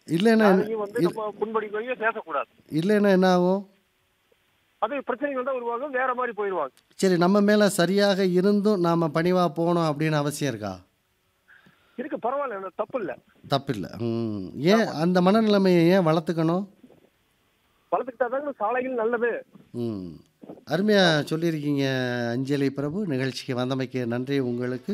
இல்லைன்னா என்ன- யாரையும் வந்து இல்- நம்ம புண்படி போய் பேசக்கூடாது இல்லைன்னா என்ன ஆகும் அது பிரச்சனைகள் தான் உருவாகும் வேற மாதிரி போயிடுவாங்க சரி நம்ம மேலே சரியாக இருந்தும் நாம் பணிவாக போகணும் அப்படின்னு அவசியம் இருக்கா இருக்கு பரவாயில்ல எனக்கு தப்பு இல்லை தப்பில்லை ம் ஏன் அந்த மனநிலைமையை ஏன் வளர்த்துக்கணும் வளர்த்துக்கிட்டா தாங்க சாலைகள் நல்லது ம் அருமையாக சொல்லியிருக்கீங்க அஞ்சலி பிரபு நிகழ்ச்சிக்கு வந்தமைக்கு நன்றி உங்களுக்கு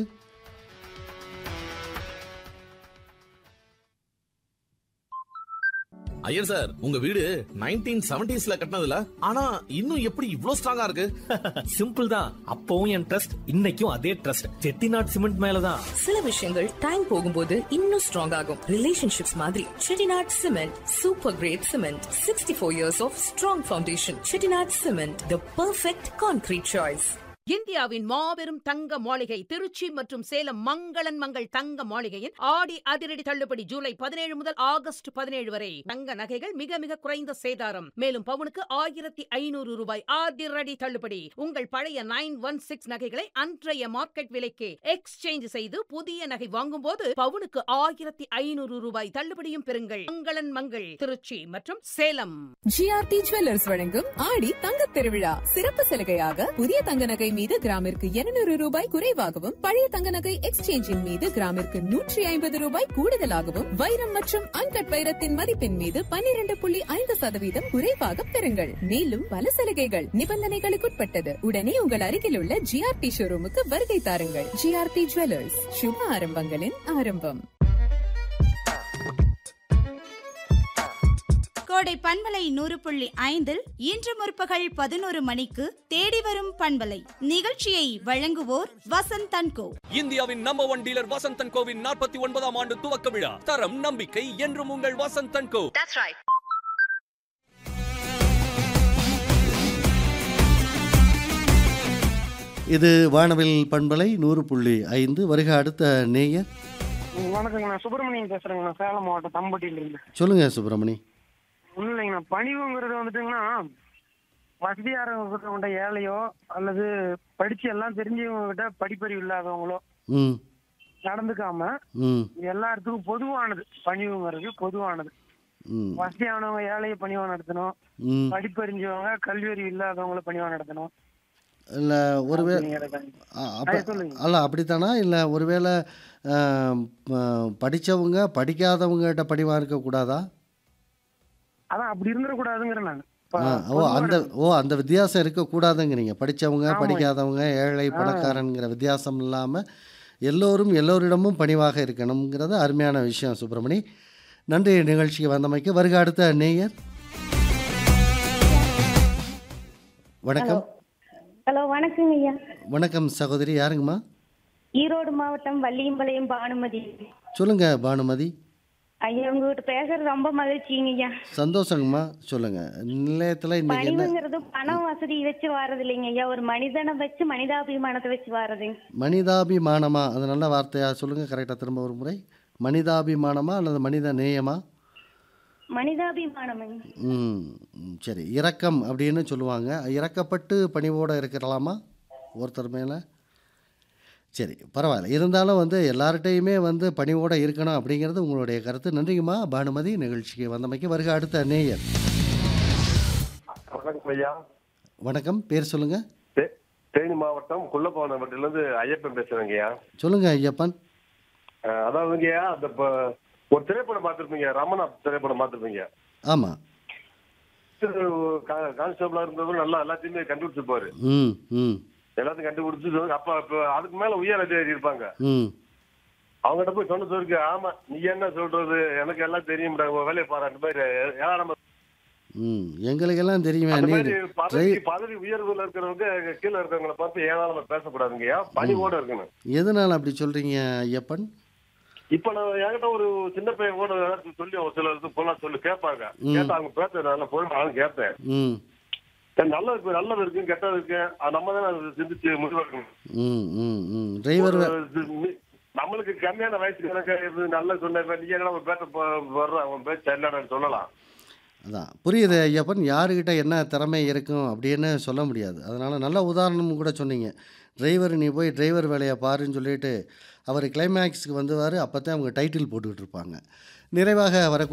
ஐயர் சார் உங்க வீடு நைன்டீன் செவன்டிஸ்ல கட்டினதுல ஆனா இன்னும் எப்படி இவ்ளோ ஸ்ட்ராங்கா இருக்கு சிம்பிள் தான் அப்பவும் என் ட்ரஸ்ட் இன்னைக்கும் அதே ட்ரஸ்ட் செட்டிநாட் சிமெண்ட் மேலதான் சில விஷயங்கள் டைம் போகும்போது இன்னும் ஸ்ட்ராங் ஆகும் ரிலேஷன்ஷிப்ஸ் மாதிரி Chettinad cement super great cement sixty four years of strong foundation Chettinad cement the perfect concrete choice இந்தியாவின் மாபெரும் தங்க மாளிகை திருச்சி மற்றும் சேலம் மங்களன் மங்கள் தங்க மாளிகையின் ஆடி அதிரடி தள்ளுபடி ஜூலை பதினேழு முதல் ஆகஸ்ட் பதினேழு வரை தங்க நகைகள் மிக மிக குறைந்த சேதாரம் மேலும் பவுனுக்கு ஆயிரத்தி ஐநூறு ரூபாய் அதிரடி தள்ளுபடி உங்கள் பழைய நைன் ஒன் சிக்ஸ் நகைகளை அன்றைய மார்க்கெட் விலைக்கு எக்ஸ்சேஞ்ச் செய்து புதிய நகை வாங்கும்போது பவுனுக்கு ஆயிரத்தி ஐநூறு ரூபாய் தள்ளுபடியும் பெறுங்கள் மங்களன் மங்கள் திருச்சி மற்றும் சேலம் ஜிஆர்டி ஜுவல்லர்ஸ் வழங்கும் ஆடி தங்க திருவிழா சிறப்பு சலுகையாக புதிய தங்க நகை மீது கிராமிற்கு 200 ரூபாய் குறைவாகவும் பழைய தங்க நகை எக்ஸ்சேஞ்சின் மீது கிராமிற்கு நூற்றி ஐம்பது ரூபாய் கூடுதலாகவும் வைரம் மற்றும் அன்கட் வைரத்தின் மதிப்பின் மீது 12.5% புள்ளி ஐந்து சதவீதம் குறைவாக பெறுங்கள் மேலும் பல சலுகைகள் நிபந்தனைகளுக்குட்பட்டது உடனே உங்கள் அருகில் உள்ள ஜிஆர்டி ஷோரூமுக்கு வருகை தாருங்கள் ஜிஆர்டி ஜுவல்லர்ஸ் சுப ஆரம்பங்களின் ஆரம்பம் கோடை பண்பலை நூறு புள்ளி ஐந்தில் இன்று முற்பகல் பதினோரு மணிக்கு தேடி வரும் பண்பலை நிகழ்ச்சியை வழங்குவோர் வசந்த் தன்கோ இந்தியாவின் நம்பர் ஒன் டீலர் வசந்தன் கோவின் நாற்பத்தி ஒன்பதாம் ஆண்டு துவக்க விழா தரம் நம்பிக்கை என்றும் உங்கள் வசந்தன் கோ இது வானவில் பண்பலை நூறு புள்ளி ஐந்து வருக அடுத்த நேயர் வணக்கங்க நான் சுப்பிரமணியன் பேசுறேங்க நான் சேலம் மாவட்டம் தம்பட்டியில இருந்து சொல்லுங்க சுப்பிரமணி ஒன்றும் இல்லைங்கண்ணா பணிவுங்கிறது வந்துட்டுங்கன்னா வசதியாரவங்கிட்ட ஏழையோ அல்லது படிச்சு எல்லாம் தெரிஞ்சவங்க கிட்ட படிப்பறிவு இல்லாதவங்களோ ம் நடந்துக்காம ம் இது எல்லாத்துக்கும் பொதுவானது பணிவுங்கிறது பொதுவானது ம் வசதியானவங்க ஏழையை பணிவா நடத்தணும் ம் படிப்பறிஞ்சவங்க கல்வியறிவு இல்லாதவங்கள பணிவா நடத்தணும் இல்லை ஒருவே அப்படிங்கிறதாங்க. அப்போ ஆ, சொல்லுங்க. அல்ல அப்படித்தானா இல்லை ஒருவேளை படித்தவங்க படிக்காதவங்ககிட்ட படிவாக இருக்கக்கூடாதா அதான் அப்படி இருந்துடக்கூடாதுங்கிறேன் நான் இப்ப ஆ, ஓ பொதுவா அந்த ஓ அந்த வித்தியாசம் இருக்கக்கூடாதுங்கிறீங்க படித்தவங்க ஆமாங்க. படிக்காதவங்க ஏழை பணக்காரங்கிற வித்தியாசம் இல்லாமல் எல்லோரும் எல்லோரிடமும் பணிவாக இருக்கணுங்கிறது அருமையான விஷயம் சுப்பிரமணி நன்றி நிகழ்ச்சிக்கு வந்தமைக்கு வருக அடுத்த நேயர் வணக்கம் ஹலோ வணக்கங்க ஐயா வணக்கம் சகோதரி யாருங்கம்மா ஈரோடு மாவட்டம் வள்ளியம்பாளையம் பானுமதி சொல்லுங்க பானுமதி ஐயா உங்ககிட்ட பேசுறது ரொம்ப மகிழ்ச்சிங்க ஐயா சந்தோஷங்கம்மா சொல்லுங்க நிலையத்தில் இன்னைக்கு என்ன பணிவுங்கிறது பணம் வசதி வச்சு வர்றது இல்லைங்க ஐயா ஒரு மனிதனை வச்சு மனிதாபிமானத்தை வச்சு வர்றதுங்க மனிதாபிமானமா அது நல்ல வார்த்தையா சொல்லுங்க கரெக்டாக திரும்ப ஒரு முறை மனிதாபிமானமா அல்லது மனித நேயமா மனிதாபிமானமுங்க ம் ம், சரி இரக்கம் அப்படின்னு சொல்லுவாங்க இரக்கப்பட்டு பணிவோடு இருக்கலாமா ஒருத்தர் மேலே சரி பரவாயில்ல இருந்தாலும் வந்து எல்லார்கிட்டையுமே வந்து பணிவோடு இருக்கணும் அப்படிங்கிறது உங்களுடைய கருத்து நன்றிங்கம்மா பானுமதி நிகழ்ச்சிக்கு வந்தமைக்கு வருக அடுத்த நேயர் வணக்கம் ஐயா வணக்கம் பேர் சொல்லுங்க தே- தேனி மாவட்டம் குள்ளப்பவனப்பட்டில இருந்து ஐயப்பன் பேசுறேங்க ஐயா சொல்லுங்க ஐயப்பன் அஹ் அதாவதுங்க ஐயா அந்த ப- ஒரு திரைப்படம் பார்த்திருப்பீங்க ரமணா திரைப்படம் பார்த்திருப்பீங்க ஆமாம் கான்ஸ்டபிளா இருந்தவரும் நல்லா எல்லாத்தையுமே கண்டுபிடிச்சிருப்பாரு ம் ம் எல்லாத்தையும் கண்டுபிடிச்சு அப்ப அப்ப அதுக்கு மேல உயர் அதிகாரி இருப்பாங்க ம் அவங்ககிட்ட போய் சொன்ன சொல்லிருக்கு ஆமா நீ என்ன சொல்றது எனக்கு எல்லாம் தெரியும்டா உன் வேலையை பாரு அந்த மாதிரி எல்லாம் நம்ம ம் எங்களுக்கெல்லாம் தெரியுமே அந்த நீ மாதிரி பதவி ட்ரை பதவி உயர்வுல இருக்கிறவங்க கீழே இருக்கிறவங்களை பார்த்து ஏனாலும் பேசக்கூடாதுங்கய்யா பணிவோட இருக்கணும் எதனால் அப்படி சொல்கிறீங்க ஐயப்பன் இப்ப நான் என்கிட்ட ஒரு சின்ன பையன் கூட ஏதாச்சும் சொல்லி ஒரு சில இது போல சொல்லி கேட்பாங்க ம். கேட்டா அவங்க பேச நல்லா போய் நானும் கேட்பேன் ம் சரி, நல்லது இருக்கு நல்லது இருக்கு கெட்டது இருக்கு அது நம்ம தான் அதை சிந்திச்சு முடிவெடுக்கணும் ம் ம் ம் டிரைவர் ஒரு இது மி- நம்மளுக்கு கம்மியான வயசு கணக்கு இது நல்ல சொன்ன நீ என்ன ஒரு பேட்ட வர்ற அவன் பேச்சு சரியில்லைன்னு சொல்லலாம் அதான் புரியுது ஐயப்பன் யாருக்கிட்ட என்ன திறமை இருக்கும் அப்படின்னு சொல்ல முடியாது அதனால் நல்ல உதாரணம் கூட சொன்னீங்க டிரைவர் நீ போய் டிரைவர் வேலையை பாருன்னு சொல்லிட்டு அவர் கிளைமேக்ஸுக்கு வந்துவார் அப்போ தான் அவங்க டைட்டில் போட்டுக்கிட்டு இருப்பாங்க நிறைவாக வரக்கூடிய